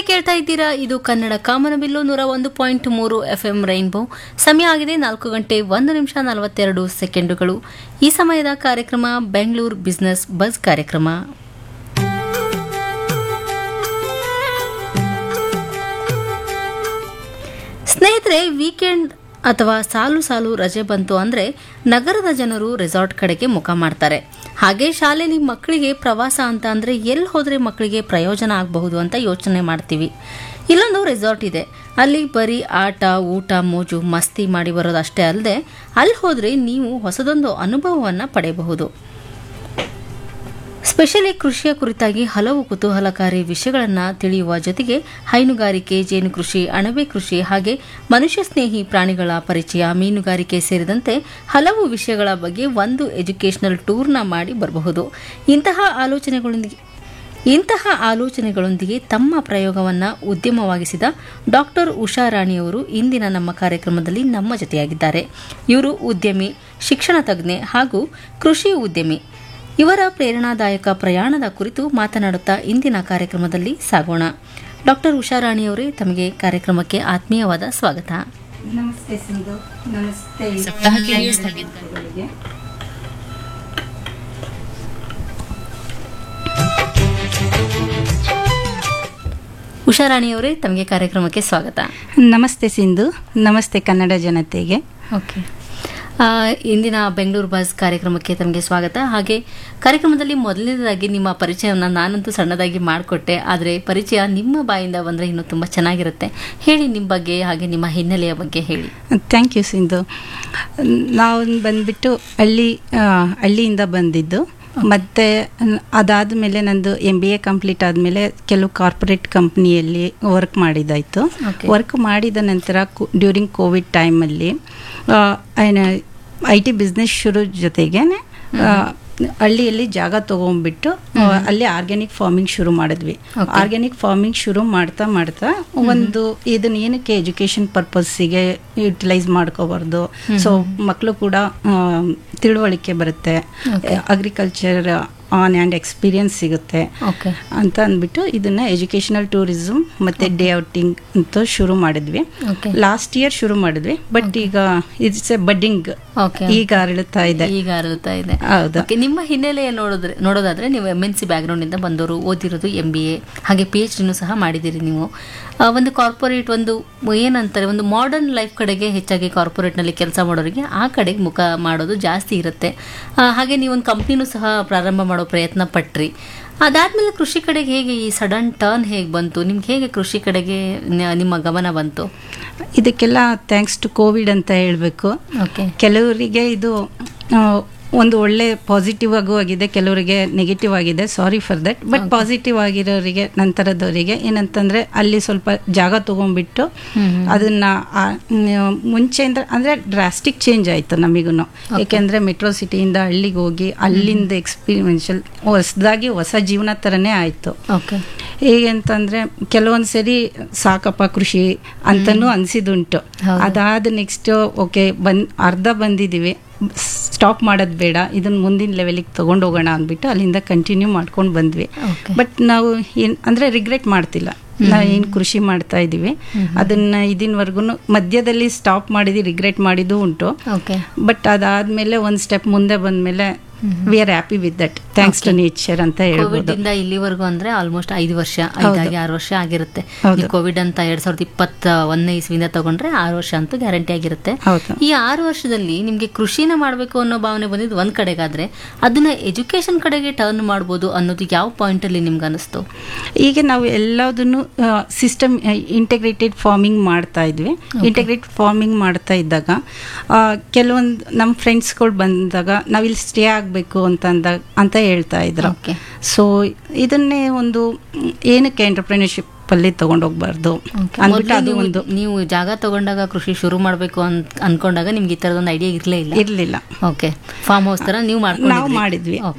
ಕೇಳ್ತಾ ಇದ್ದೀರಾ ಇದು ಕನ್ನಡ ಕಾಮನಬಿಲ್ಲು ನೂರ ಒಂದು ಪಾಯಿಂಟ್ ಮೂರು ಎಫ್ ಎಂ ರೈನ್ಬೋ ಸಮಯ ಆಗಿದೆ ನಾಲ್ಕು ಗಂಟೆ ಒಂದು ನಿಮಿಷ ನಲವತ್ತೆರಡು ಸೆಕೆಂಡುಗಳು ಈ ಸಮಯದ ಕಾರ್ಯಕ್ರಮ ಬೆಂಗಳೂರು ಬಿಸಿನೆಸ್ ಬಸ್ ಕಾರ್ಯಕ್ರಮ ಸ್ನೇಹಿತರೆ ವೀಕೆಂಡ್ ಅಥವಾ ಸಾಲು ಸಾಲು ರಜೆ ಬಂತು ಅಂದರೆ ನಗರದ ಜನರು ರೆಸಾರ್ಟ್ ಕಡೆಗೆ ಮುಖ ಮಾಡ್ತಾರೆ ಹಾಗೆ ಶಾಲೆಯಲ್ಲಿ ಮಕ್ಕಳಿಗೆ ಪ್ರವಾಸ ಅಂತ ಅಂದರೆ ಎಲ್ಲಿ ಹೋದರೆ ಮಕ್ಕಳಿಗೆ ಪ್ರಯೋಜನ ಆಗಬಹುದು ಅಂತ ಯೋಚನೆ ಮಾಡ್ತೀವಿ ಇಲ್ಲೊಂದು ರೆಸಾರ್ಟ್ ಇದೆ ಅಲ್ಲಿ ಬರೀ ಆಟ ಊಟ ಮೋಜು ಮಸ್ತಿ ಮಾಡಿ ಬರೋದಷ್ಟೇ ಅಲ್ಲದೆ ಅಲ್ಲಿ ಹೋದರೆ ನೀವು ಹೊಸದೊಂದು ಅನುಭವವನ್ನು ಪಡೆಯಬಹುದು ಸ್ಪೆಷಲಿ ಕೃಷಿಯ ಕುರಿತಾಗಿ ಹಲವು ಕುತೂಹಲಕಾರಿ ವಿಷಯಗಳನ್ನು ತಿಳಿಯುವ ಜೊತೆಗೆ ಹೈನುಗಾರಿಕೆ ಜೇನು ಕೃಷಿ ಅಣಬೆ ಕೃಷಿ ಹಾಗೆ ಮನುಷ್ಯ ಸ್ನೇಹಿ ಪ್ರಾಣಿಗಳ ಪರಿಚಯ ಮೀನುಗಾರಿಕೆ ಸೇರಿದಂತೆ ಹಲವು ವಿಷಯಗಳ ಬಗ್ಗೆ ಒಂದು ಎಜುಕೇಷನಲ್ ಟೂರ್ನ ಮಾಡಿ ಬರಬಹುದು ಇಂತಹ ಆಲೋಚನೆಗಳೊಂದಿಗೆ ಇಂತಹ ಆಲೋಚನೆಗಳೊಂದಿಗೆ ತಮ್ಮ ಪ್ರಯೋಗವನ್ನು ಉದ್ಯಮವಾಗಿಸಿದ ಡಾಕ್ಟರ್ ಉಷಾ ರಾಣಿಯವರು ಇಂದಿನ ನಮ್ಮ ಕಾರ್ಯಕ್ರಮದಲ್ಲಿ ನಮ್ಮ ಜೊತೆಯಾಗಿದ್ದಾರೆ ಇವರು ಉದ್ಯಮಿ ಶಿಕ್ಷಣ ತಜ್ಞೆ ಹಾಗೂ ಕೃಷಿ ಉದ್ಯಮಿ ಇವರ ಪ್ರೇರಣಾದಾಯಕ ಪ್ರಯಾಣದ ಕುರಿತು ಮಾತನಾಡುತ್ತಾ ಇಂದಿನ ಕಾರ್ಯಕ್ರಮದಲ್ಲಿ ಸಾಗೋಣ ಡಾಕ್ಟರ್ ಉಷಾರಾಣಿಯವರೇ ತಮಗೆ ಕಾರ್ಯಕ್ರಮಕ್ಕೆ ಆತ್ಮೀಯವಾದ ಸ್ವಾಗತ ನಮಸ್ತೆ ಸಿಂಧು ನಮಸ್ತೆ ಗಳಿಗೆ. ಉಷಾರಾಣಿಯವರೇ ತಮಗೆ ಕಾರ್ಯಕ್ರಮಕ್ಕೆ ಸ್ವಾಗತ ನಮಸ್ತೆ ಸಿಂಧು ನಮಸ್ತೆ ಕನ್ನಡ ಜನತೆಗೆ ಓಕೆ ಆ, ಇಂದಿನ ಬೆಂಗಳೂರು ಬಸ್ ಕಾರ್ಯಕ್ರಮಕ್ಕೆ ತಮಗೆ ಸ್ವಾಗತ ಹಾಗೆ ಕಾರ್ಯಕ್ರಮದಲ್ಲಿ ಮೊದಲನೇದಾಗಿ ನಿಮ್ಮ ಪರಿಚಯವನ್ನು ನಾನಂತೂ ಸಣ್ಣದಾಗಿ ಮಾಡಿಕೊಟ್ಟೆ ಆದರೆ ಪರಿಚಯ ನಿಮ್ಮ ಬಾಯಿಂದ ಬಂದರೆ ಇನ್ನೂ ತುಂಬ ಚೆನ್ನಾಗಿರುತ್ತೆ ಹೇಳಿ ನಿಮ್ಮ ಬಗ್ಗೆ ಹಾಗೆ ನಿಮ್ಮ ಹಿನ್ನೆಲೆಯ ಬಗ್ಗೆ ಹೇಳಿ ಥ್ಯಾಂಕ್ ಯು ಸಿಂಧು ನಾವು ಬಂದ್ಬಿಟ್ಟು ಹಳ್ಳಿ ಆ, ಹಳ್ಳಿಯಿಂದ ಬಂದಿದ್ದು ಮತ್ತು ಅದಾದಮೇಲೆ ನಂದು ಎಮ್ ಬಿ ಎ ಕಂಪ್ಲೀಟ್ ಆದಮೇಲೆ ಕೆಲವು ಕಾರ್ಪೊರೇಟ್ ಕಂಪ್ನಿಯಲ್ಲಿ ವರ್ಕ್ ಮಾಡಿದ್ದಾಯಿತು Okay. ವರ್ಕ್ ಮಾಡಿದ ನಂತರ ಡ್ಯೂರಿಂಗ್ ಕೋವಿಡ್ ಟೈಮಲ್ಲಿ ಐ ಟಿ ಬಿಸ್ನೆಸ್ ಶುರು ಜೊತೆಗೆ ಹಳ್ಳಿಯಲ್ಲಿ ಜಾಗ ತೊಗೊಂಡ್ಬಿಟ್ಟು ಆ, ಅಲ್ಲಿ ಆರ್ಗ್ಯಾನಿಕ್ ಫಾರ್ಮಿಂಗ್ ಶುರು ಮಾಡಿದ್ವಿ Okay. ಆರ್ಗ್ಯಾನಿಕ್ ಫಾರ್ಮಿಂಗ್ ಶುರು ಮಾಡ್ತಾ ಮಾಡ್ತಾ ಒಂದು ಇದನ್ನ ಏನಕ್ಕೆ ಎಜುಕೇಶನ್ ಪರ್ಪಸ್ಸಿಗೆ ಯುಟಿಲೈಸ್ ಮಾಡ್ಕೋಬಾರ್ದು ಸೊ ಮಕ್ಕಳು ಕೂಡ ಆ, ತಿಳುವಳಿಕೆ ಬರುತ್ತೆ ಅಗ್ರಿಕಲ್ಚರ್ ಆನ್ ಆ್ಯಂಡ್ ಎಕ್ಸ್ಪೀರಿಯನ್ಸ್ ಸಿಗುತ್ತೆ ಓಕೆ ಅಂತ ಅಂದ್ಬಿಟ್ಟು ಇದನ್ನ ಎಜುಕೇಶನಲ್ ಟೂರಿಸಮ್ ಮತ್ತೆ ಡೇ ಔಟಿಂಗ್ ಅಂತ ಶುರು ಮಾಡಿದ್ವಿ ಓಕೆ ಲಾಸ್ಟ್ ಇಯರ್ ಶುರು ಮಾಡಿದ್ವಿ ಬಟ್ ಈಗ ಇಟ್ಸ್ ಎ ಬಡ್ಡಿಂಗ್ ಓಕೆ ಈಗ ಅರಳುತ್ತಾ ಇದೆ ಈಗ ಅರಳುತ್ತಾ ಇದೆ ಹೌದು ಓಕೆ ನಿಮ್ಮ ಹಿನ್ನೆಲೆ ನೋಡಿದ್ರೆ ನೋಡೋದಾದ್ರೆ ನೀವು ಎಮ್ ಎನ್ ಸಿ ಬ್ಯಾಕ್ಗ್ರೌಂಡಿಂದ ಬಂದವರು ಓದಿರೋದು ಎಂ ಬಿ ಎ ಹಾಗೆ ಪಿ ಎಚ್ ಡಿನೂ ಸಹ ಮಾಡಿದ್ದೀರಿ ನೀವು ಆ, ಒಂದು ಕಾರ್ಪೊರೇಟ್ ಒಂದು ಏನಂತಾರೆ ಒಂದು ಮಾಡರ್ನ್ ಲೈಫ್ ಕಡೆಗೆ ಹೆಚ್ಚಾಗಿ ಕಾರ್ಪೊರೇಟ್ನಲ್ಲಿ ಕೆಲಸ ಮಾಡೋರಿಗೆ ಆ ಕಡೆಗೆ ಮುಖ ಮಾಡೋದು ಜಾಸ್ತಿ ಇರುತ್ತೆ ಆ, ಹಾಗೆ ನೀವೊಂದು ಕಂಪ್ನಿನೂ ಸಹ ಪ್ರಾರಂಭ ಮಾಡೋ ಪ್ರಯತ್ನ ಪಟ್ರಿ ಅದಾದ್ಮೇಲೆ ಕೃಷಿ ಕಡೆಗೆ ಹೇಗೆ ಈ ಸಡನ್ ಟರ್ನ್ ಹೇಗೆ ಬಂತು ನಿಮ್ಗೆ ಹೇಗೆ ಕೃಷಿ ಕಡೆಗೆ ನ- ನಿಮ್ಮ ಗಮನ ಬಂತು ಇದಕ್ಕೆಲ್ಲ ಥ್ಯಾಂಕ್ಸ್ ಟು ಕೋವಿಡ್ ಅಂತ ಹೇಳಬೇಕು ಓಕೆ ಕೆಲವರಿಗೆ ಇದು ಆ, ಒಂದು ಒಳ್ಳೆ ಪಾಸಿಟಿವ್ ಆಗೂ ಆಗಿದೆ ಕೆಲವರಿಗೆ ನೆಗೆಟಿವ್ ಆಗಿದೆ sorry for that but positive ಆಗಿರೋರಿಗೆ ನಂತರದವರಿಗೆ ಏನಂತಂದ್ರೆ ಅಲ್ಲಿ ಸ್ವಲ್ಪ ಜಾಗ ತಗೊಂಡ್ಬಿಟ್ಟು ಅದನ್ನ ಆ, ಮ್, ಮುಂಚೆಯಿಂದ ಅಂದ್ರೆ ಡ್ರಾಸ್ಟಿಕ್ ಚೇಂಜ್ ಆಯ್ತು ನಮಿಗೂ ಯಾಕೆಂದ್ರೆ ಮೆಟ್ರೋ ಸಿಟಿಯಿಂದ ಹಳ್ಳಿಗೆ ಹೋಗಿ ಅಲ್ಲಿಂದ ಎಕ್ಸ್ಪೀರಿಮೆನ್ಷಿಯಲ್ ಹೊಸದಾಗಿ ಹೊಸ ಜೀವನ ಥರನೇ ಆಯ್ತು ಓಕೆ ಹೇಗೆ ಅಂತಂದ್ರೆ ಕೆಲವೊಂದು ಸರಿ ಸಾಕಪ್ಪ ಕೃಷಿ ಅಂತನೂ ಅನ್ಸಿದುಂಟು ಹೌದು. ಅದಾದ ನೆಕ್ಸ್ಟ್ ಓಕೆ ಬಂದ್ ಅರ್ಧ ಬಂದಿದ್ದೀವಿ ಸ್ಟಾಪ್ ಮಾಡೋದು ಬೇಡ ಇದನ್ನ ಮುಂದಿನ ಲೆವೆಲಿಗೆ ತಗೊಂಡು ಹೋಗೋಣ ಅಂದ್ಬಿಟ್ಟು ಅಲ್ಲಿಂದ ಕಂಟಿನ್ಯೂ ಮಾಡ್ಕೊಂಡು ಬಂದ್ವಿ Okay. ಬಟ್ ನಾವು ಏನ್ ಅಂದ್ರೆ ರಿಗ್ರೆಟ್ ಮಾಡ್ತಿಲ್ಲ ನಾವು ಏನು ಕೃಷಿ ಮಾಡ್ತಾ ಇದೀವಿ ಅದನ್ನ ಇದಿನವರೆಗೂ ಮಧ್ಯದಲ್ಲಿ ಸ್ಟಾಪ್ ಮಾಡಿದ್ದು ರಿಗ್ರೆಟ್ ಮಾಡಿದ್ದು ಉಂಟು ಓಕೆ ಬಟ್ ಅದಾದ್ಮೇಲೆ ಒಂದು ಸ್ಟೆಪ್ ಮುಂದೆ ಬಂದ್ಮೇಲೆ we are happy with that thanks to nature ಅಂತ ಕೋವಿಡ್ ಹೇಳ್ಬೋದು ಇಂದ ಇಲ್ಲಿವರೆಗೂ ಅಂದ್ರೆ ಆಲ್ಮೋಸ್ಟ್ ಐದು ವರ್ಷ ಐದಾಗಿ ಆರು ವರ್ಷ ಆಗಿರುತ್ತೆ ಹೌದು. ಈ ಕೋವಿಡ್ ಅಂತ ಎರಡ್ ಸಾವಿರದ ಇಪ್ಪತ್ತ ಒಂದನೇ ಇಸ್ವಿಯಿಂದ ತಗೊಂಡ್ರೆ ಆರು ವರ್ಷ ಅಂತೂ ಗ್ಯಾರಂಟಿ ಆಗಿರುತ್ತೆ ಹೌದು ಈ ಆರು ವರ್ಷದಲ್ಲಿ ನಿಮ್ಗೆ ಕೃಷಿನ ಮಾಡಬೇಕು ಅನ್ನೋ ಭಾವನೆ ಬಂದಿದ್ದು ಒಂದ್ ಕಡೆಗಾದ್ರೆ ಅದನ್ನ ಎಜುಕೇಶನ್ ಕಡೆಗೆ ಟರ್ನ್ ಮಾಡ್ಬೋದು ಅನ್ನೋದು ಯಾವ ಪಾಯಿಂಟ್ ಅಲ್ಲಿ ನಿಮ್ಗೆ ಅನಿಸ್ತು ಈಗ ನಾವು ಎಲ್ಲದನ್ನು ಸಿಸ್ಟಮ್ ಇಂಟಗ್ರೇಟೆಡ್ ಫಾರ್ಮಿಂಗ್ ಮಾಡ್ತಾ ಇದ್ವಿ ಇಂಟಗ್ರೇಟೆಡ್ ಫಾರ್ಮಿಂಗ್ ಮಾಡ್ತಾ ಇದ್ದಾಗ ಕೆಲವೊಂದು ನಮ್ಮ ಫ್ರೆಂಡ್ಸ್ಗಳು ಬಂದಾಗ ನಾವಿಲ್ಲಿ ಸ್ಟೇ ಆಗಬೇಕು ಅಂತ ಅಂದಾಗ ಅಂತ ಹೇಳ್ತಾ ಇದ್ರು ಓಕೆ ಸೊ ಇದನ್ನೇ ಒಂದು ಮ್, ಏನಕ್ಕೆ ಎಂಟರ್ಪ್ರಿನರ್ಶಿಪ್ ಅಲ್ಲಿ ತಗೊಂಡೋಗ್ಬಾರ್ದು ಅಂದ್ಬಿಟ್ಟು ಅದು ಒಂದು ನೀವು ಜಾಗ ತಗೊಂಡಾಗ ಕೃಷಿ ಶುರು ಮಾಡಬೇಕು ಅಂತ ಅನ್ಕೊಂಡಾಗ ನಿಮ್ಗೆ ಈ ತರದೊಂದು ಐಡಿಯಾ ಇರ್ಲೇ ಇಲ್ಲ ಇರಲಿಲ್ಲ ಓಕೆ ಫಾರ್ಮ್ ಹೌಸ್ ತರ ನೀವು ನಾವು ಮಾಡ್ಕೊಂಡಿದ್ರಿ ಮಾಡಿದ್ವಿ Okay.